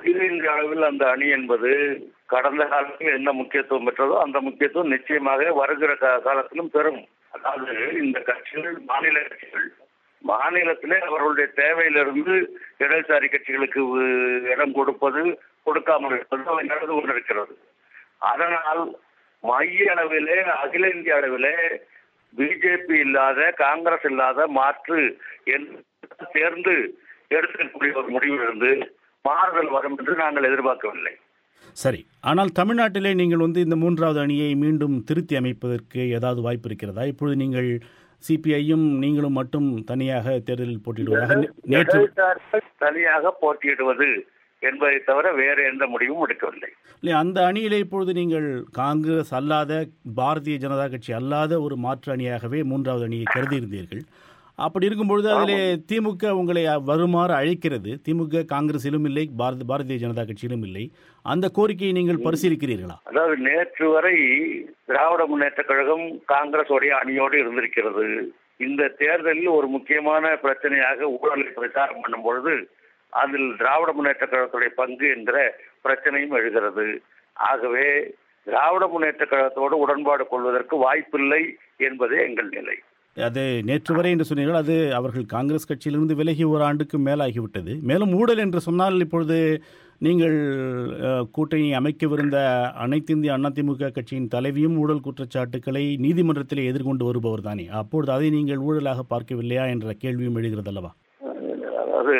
அகில இந்திய அளவில் அந்த அணி என்பது கடந்த காலத்தில் என்ன முக்கியத்துவம் பெற்றதோ அந்த முக்கியத்துவம் நிச்சயமாக வருகிற கா- காலத்திலும் பெறும் அதாவது இந்த கட்சிகள் மாநில கட்சிகள் மாநிலத்திலே அவர்களுடைய தேவையிலிருந்து இடதுசாரி கட்சிகளுக்கு உ- இடம் கொடுப்பது கொடுக்காமல் இருப்பது அவை நடந்து கொண்டிருக்கிறது அதனால் மைய அளவிலே அகில இந்திய அளவிலே பிஜேபி இல்லாத காங்கிரஸ் இல்லாத மாற்று என்று சேர்ந்து எடுக்கக்கூடிய ஒரு முடிவிலிருந்து மாறுதல் வரும் என்று நாங்கள் எதிர்பார்க்கவில்லை சரி ஆனால் தமிழ்நாட்டிலே நீங்கள் வந்து இந்த மூன்றாவது அணியை மீண்டும் திருத்தி அமைப்பதற்கு ஏதாவது வாய்ப்பு இருக்கிறதா இப்பொழுது நீங்கள் சிபிஐயும் நீங்களும் மட்டும் தனியாக தேர்தலில் போட்டியிடுவதாக நே- நேற்று இடதுசாரிகள் தனியாக போட்டியிடுவது என்பதை தவிர வேறு எந்த முடிவும் எடுக்கவில்லை இல்லை அந்த அணியிலே இப்பொழுது நீங்கள் காங்கிரஸ் அல்லாத பாரதிய ஜனதா கட்சி அல்லாத ஒரு மாற்று அணியாகவே மூன்றாவது அணியை கருதியிருந்தீர்கள் அப்படி இருக்கும்பொழுது அதிலே திமுக உங்களை வருமாறு அழைக்கிறது திமுக காங்கிரஸிலும் இல்லை பாரத பாரதிய ஜனதா கட்சியிலும் இல்லை அந்த கோரிக்கையை நீங்கள் பரிசீலிக்கிறீர்களா அதாவது நேற்று வரை திராவிட முன்னேற்ற கழகம் காங்கிரஸ் உடைய அணியோடு இருந்திருக்கிறது இந்த தேர்தலில் ஒரு முக்கியமான பிரச்சனையாக ஊழலை பிரச்சாரம் பண்ணும் பொழுது அதில் திராவிட முன்னேற்ற கழகத்துடைய பங்கு என்கிற பிரச்சனையும் எழுகிறது ஆகவே திராவிட முன்னேற்ற கழகத்தோடு உடன்பாடு கொள்வதற்கு வாய்ப்பில்லை என்பதே எங்கள் நிலை அது நேற்று வரை என்று சொன்னீர்கள் அது அவர்கள் காங்கிரஸ் கட்சியிலிருந்து விலகி ஒரு ஆண்டுக்கு மேலாகிவிட்டது மேலும் ஊழல் என்று சொன்னால் இப்பொழுது நீங்கள் அஹ், கூட்டணி அமைக்கவிருந்த அனைத்து இந்திய அண்ணா திமுக கட்சியின் தலைவியும் ஊழல் குற்றச்சாட்டுக்களை நீதிமன்றத்திலே எதிர்கொண்டு வருபவர் தானே அப்பொழுது அதை நீங்கள் ஊழலாக பார்க்கவில்லையா என்ற கேள்வியும் எழுகிறது அல்லவா அதாவது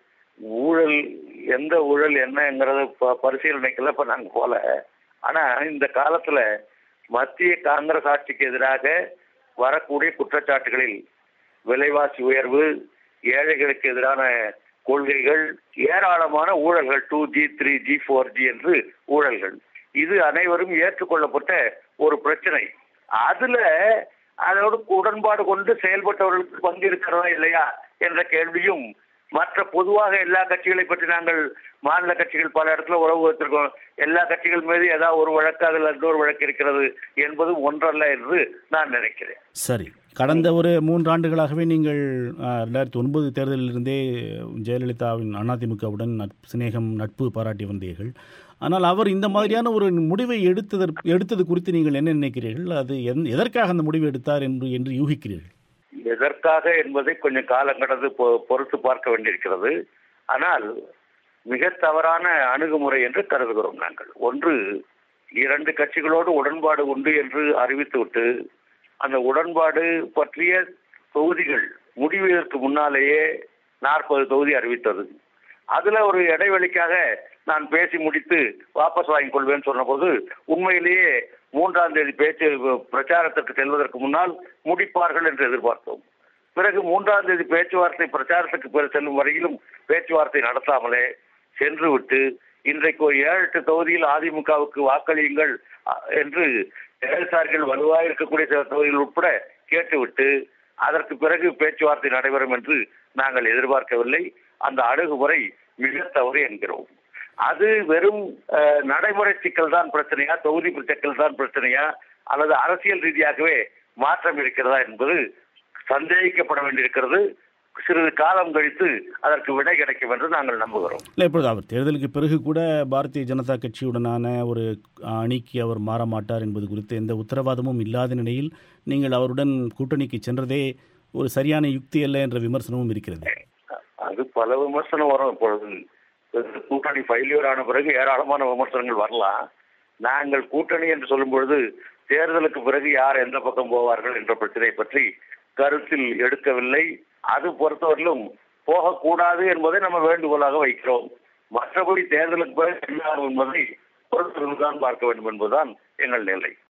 ஊழல் எந்த ஊழல் என்னங்கிறத ப- பரிசீலனைக்கெல்லாம் இப்ப நாங்க போல ஆனா இந்த காலத்துல மத்திய காங்கிரஸ் ஆட்சிக்கு எதிராக வரக்கூடிய குற்றச்சாட்டுகளில் விலைவாசி உயர்வு ஏழைகளுக்கு எதிரான கொள்கைகள் ஏராளமான ஊழல்கள் two G three G four G என்று ஊழல்கள் இது அனைவரும் ஏற்றுக்கொள்ளப்பட்ட ஒரு பிரச்சனை அதுல அதோடு உடன்பாடு கொண்டு செயல்பட்டவர்களுக்கு பங்கு இருக்கிறதா இல்லையா என்ற கேள்வியும் மற்ற பொதுவாக எல்லா கட்சிகளை பற்றி நாங்கள் மாநில கட்சிகள் பல இடத்துல உறவு வைத்திருக்கோம் எல்லா கட்சிகள் மீது ஏதாவது ஒரு வழக்கு அதில் இன்னொரு வழக்கு இருக்கிறது என்பதும் ஒன்றல்ல என்று நான் நினைக்கிறேன் சரி கடந்த ஒரு மூன்று ஆண்டுகளாகவே நீங்கள் அஹ், ரெண்டாயிரத்தி ஒன்பது தேர்தலிலிருந்தே ஜெயலலிதாவின் அதிமுகவுடன் நட்பு சிநேகம் நட்பு பாராட்டி வந்தீர்கள் ஆனால் அவர் இந்த மாதிரியான ஒரு முடிவை எடுத்ததற்கு எடுத்தது குறித்து நீங்கள் என்ன நினைக்கிறீர்கள் அது எந் எதற்காக அந்த முடிவை எடுத்தார் என்று என்று யூகிக்கிறீர்கள் எதற்காக என்பதை கொஞ்சம் காலம் கடந்து பொ- பொறுத்து பார்க்க வேண்டியிருக்கிறது ஆனால் மிக தவறான அணுகுமுறை என்று கருதுகிறோம் நாங்கள் ஒன்று இரண்டு கட்சிகளோடு உடன்பாடு உண்டு என்று அறிவித்துவிட்டு அந்த உடன்பாடு பற்றிய தொகுதிகள் முடிவதற்கு முன்னாலேயே நாற்பது தொகுதி அறிவித்தது அதுல ஒரு இடைவெளிக்காக நான் பேசி முடித்து வாபஸ் வாங்கிக் கொள்வேன் சொன்னபோது உண்மையிலேயே மூன்றாம் தேதி பேச்சு பிரச்சாரத்திற்கு செல்வதற்கு முன்னால் முடிப்பார்கள் என்று எதிர்பார்த்தோம் பிறகு மூன்றாம் தேதி பேச்சுவார்த்தை பிரச்சாரத்துக்கு பிறகு செல்லும் வரையிலும் பேச்சுவார்த்தை நடத்தாமலே சென்று விட்டு இன்றைக்கு ஒரு ஏழு எட்டு தொகுதியில் அதிமுகவுக்கு வாக்களியுங்கள் அ- என்று இடதுசாரிகள் வலுவாக இருக்கக்கூடிய சில தொகுதிகள் உட்பட கேட்டுவிட்டு அதற்கு பிறகு பேச்சுவார்த்தை நடைபெறும் என்று நாங்கள் எதிர்பார்க்கவில்லை அந்த அணுகுமுறை மிக தவறு என்கிறோம் அது வெறும் அஹ், நடைமுறை சிக்கல் தான் பிரச்சனையா தொகுதி சிக்கல் தான் பிரச்சனையா அல்லது அரசியல் ரீதியாகவே மாற்றம் இருக்கிறதா என்பது சந்தேகிக்கப்பட வேண்டியிருக்கிறது சிறிது காலம் கழித்து அதற்கு விடை கிடைக்கும் என்று நாங்கள் நம்புகிறோம் இல்லை இப்பொழுது அவர் தேர்தலுக்கு பிறகு கூட பாரதிய ஜனதா கட்சியுடனான ஒரு அணிக்கு அவர் மாற மாட்டார் என்பது குறித்து எந்த உத்தரவாதமும் இல்லாத நிலையில் நீங்கள் அவருடன் கூட்டணிக்கு சென்றதே ஒரு சரியான யுக்தி அல்ல என்ற விமர்சனமும் இருக்கிறது அது பல விமர்சனம் வரும் இப்பொழுது கூட்டணி ஃபெயிலியர் ஆன பிறகு ஏராளமான விமர்சனங்கள் வரலாம் நாங்கள் கூட்டணி என்று சொல்லும் பொழுது தேர்தலுக்கு பிறகு யார் எந்த பக்கம் போவார்கள் என்ற பிரச்சனை பற்றி கருத்தில் எடுக்கவில்லை அது பொறுத்தவரையிலும் போகக்கூடாது என்பதை நம்ம வேண்டுகோளாக வைக்கிறோம் மற்றபடி தேர்தலுக்கு பிறகு என்ன ஆகும் என்பதை பொறுத்திருந்துதான் பார்க்க வேண்டும் என்பதுதான் எங்கள் நிலை